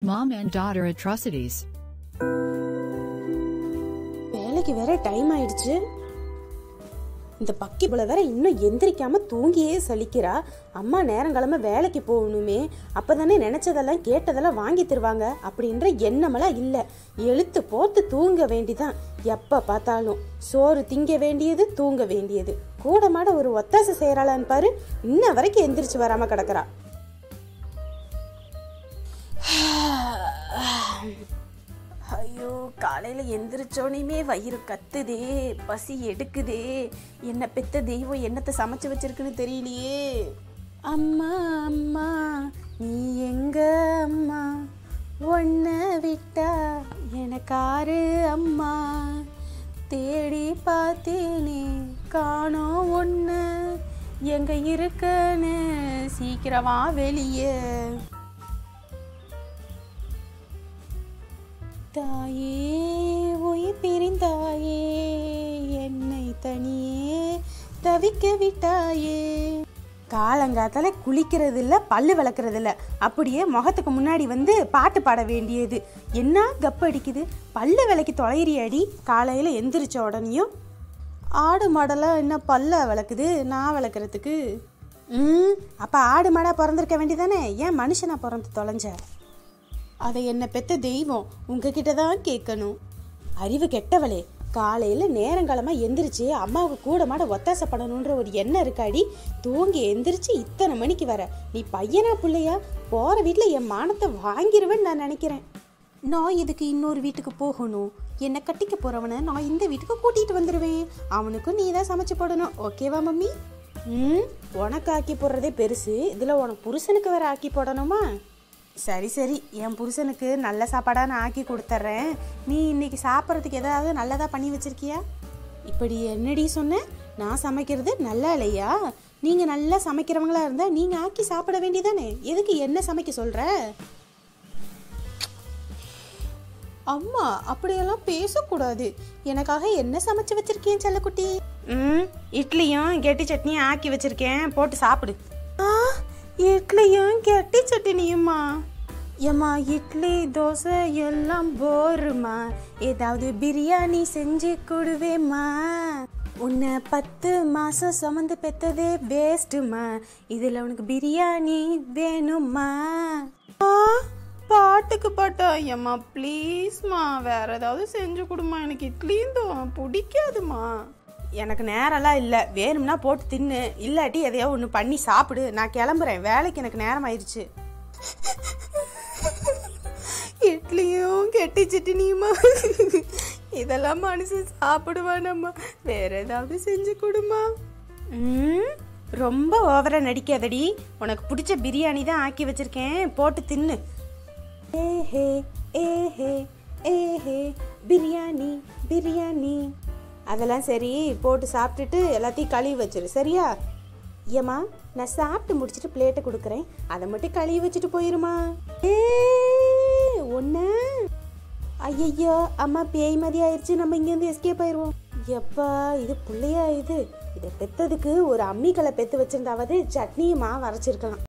Mom and daughter atrocities. வேலைக்கு வேற time ஆயிடுச்சு இந்த பக்கி போல வேற இன்னும் எந்திரிக்காம தூங்கியே சலிக்கிறா அம்மா நேரங்கிழம வேலைக்கு போகணுமே அப்பதானே நினைச்சதெல்லாம் கேட்டதெல்லாம் வாங்கி தருவாங்க அப்படின்ற எண்ணமெல்லாம் இல்லை எழுத்து போத்து தூங்க வேண்டிதான் எப்ப பார்த்தாலும் சோறு திங்க வேண்டியது தூங்க வேண்டியது கூட மாட ஒரு ஒத்தாசை செய்யறாளான்னு பாரு இன்ன வரைக்கும் எந்திரிச்சு வராம கிடக்குறா ஐயோ காலையில் எந்திரிச்சோனையுமே வயிறு கத்துதே பசி எடுக்குதே என்ன பெத்த தெய்வம் என்னத்தை சமைச்சு வச்சிருக்குன்னு தெரியலையே அம்மா அம்மா நீ எங்க அம்மா ஒன்ன விட்டா எனக்காரு அம்மா தேடி பார்த்தேனே காணோம் ஒன்று எங்க இருக்கன்னு சீக்கிரமா வெளியே தாயே உயிர் பிரிந்தாயே என்னை தனியே தவிக்க விட்டாயே காலங்காத்தால குளிக்கிறது இல்ல பல்லு விளக்குறது இல்ல அப்படியே முகத்துக்கு முன்னாடி வந்து பாட்டு பாட வேண்டியது என்ன கப்பு அடிக்குது பல்லு விளக்கி தொலைறியடி காலையில எந்திரிச்ச உடனேயும் ஆடு மாடெல்லாம் என்ன பல்ல விளக்குது நான் விளக்குறதுக்கு ம் அப்ப ஆடு மாடா பிறந்திருக்க வேண்டியதானே ஏன் மனுஷனா பிறந்து தொலைஞ்ச அதை என்ன பெத்த தெய்வம் உங்ககிட்ட தான் கேட்கணும் அறிவு கெட்டவளே காலையில நேரங்காலமா எந்திரிச்சு அம்மாவுக்கு கூட மாட ஒத்தாசப்படணுன்ற ஒரு எண்ணம் இருக்காடி தூங்கி எந்திரிச்சு இத்தனை மணிக்கு வர நீ பையனா பிள்ளையா போற வீட்ல என் மானத்தை வாங்கிருவேன்னு நான் நினைக்கிறேன் நான் இதுக்கு இன்னொரு வீட்டுக்கு போகணும் என்னை கட்டிக்க போறவனை நான் இந்த வீட்டுக்கு கூட்டிட்டு வந்துடுவேன் அவனுக்கும் நீ தான் சமைச்சு போடணும் ஓகேவா மம்மி ம் உனக்கு ஆக்கி போடுறதே பெருசு இதுல உனக்கு புருஷனுக்கு வேற ஆக்கி போடணுமா சரி சரி என் புருஷனுக்கு நல்ல சாப்பாடா நான் ஆக்கி கொடுத்துட்றேன் நீ இன்னைக்கு சாப்பிட்றதுக்கு ஏதாவது நல்லதா பண்ணி வச்சிருக்கியா இப்படி என்னடி சொன்ன நான் சமைக்கிறது நல்லா இல்லையா நீங்க நல்லா சமைக்கிறவங்களா இருந்தா நீங்க ஆக்கி சாப்பிட வேண்டியதானே எதுக்கு என்ன சமைக்க சொல்ற அம்மா அப்படியெல்லாம் பேசக்கூடாது எனக்காக என்ன சமைச்சு வச்சிருக்கேன் செல்லக்குட்டி ம் இட்லியும் கெட்டி சட்னியும் ஆக்கி வச்சிருக்கேன் போட்டு சாப்பிடு ஆ இட்லியும் கெட்டி சட்னியுமா ஏம்மா இட்லி தோசை எல்லாம் போருமா ஏதாவது பிரியாணி செஞ்சு கொடுவேம்மா உன்னை பத்து மாசம் சுமந்து பெத்ததே வேஸ்ட்டுமா இதுல உனக்கு பிரியாணி வேணுமா ஆ பாட்டுக்கு பாட்டா ஏம்மா ப்ளீஸ்மா வேற ஏதாவது செஞ்சு கொடுமா எனக்கு இட்லியும் தோ பிடிக்காதுமா எனக்கு நேரம்லாம் இல்லை வேணும்னா போட்டு தின்னு இல்லாட்டி எதையோ ஒன்று பண்ணி சாப்பிடு நான் கிளம்புறேன் வேலைக்கு எனக்கு நேரம் ஆயிடுச்சு இட்லியும் கெட்டி சட்னியுமா இதெல்லாம் மனுஷன் சாப்பிடுவானம்மா வேற ஏதாவது செஞ்சு கொடுமா ம் ரொம்ப ஓவரா நடிக்காதடி உனக்கு பிடிச்ச பிரியாணி தான் ஆக்கி வச்சிருக்கேன் போட்டு தின்னு ஏஹே ஏஹே ஏஹே பிரியாணி பிரியாணி அதெல்லாம் சரி போட்டு சாப்பிட்டுட்டு எல்லாத்தையும் கழுவி வச்சிரு சரியா ஏம்மா நான் சாப்பிட்டு முடிச்சிட்டு பிளேட்டை கொடுக்குறேன் அதை மட்டும் கழுவி வச்சுட்டு போயிருமா ஏ ஒன்று ஐயையோ அம்மா பேய் மாதிரி ஆயிடுச்சு நம்ம இங்கேருந்து எஸ்கேப் ஆயிடுவோம் எப்பா இது பிள்ளையா இது இதை பெத்ததுக்கு ஒரு அம்மிக்கலை பெத்து வச்சிருந்தாவது சட்னியுமா வரைச்சிருக்கலாம்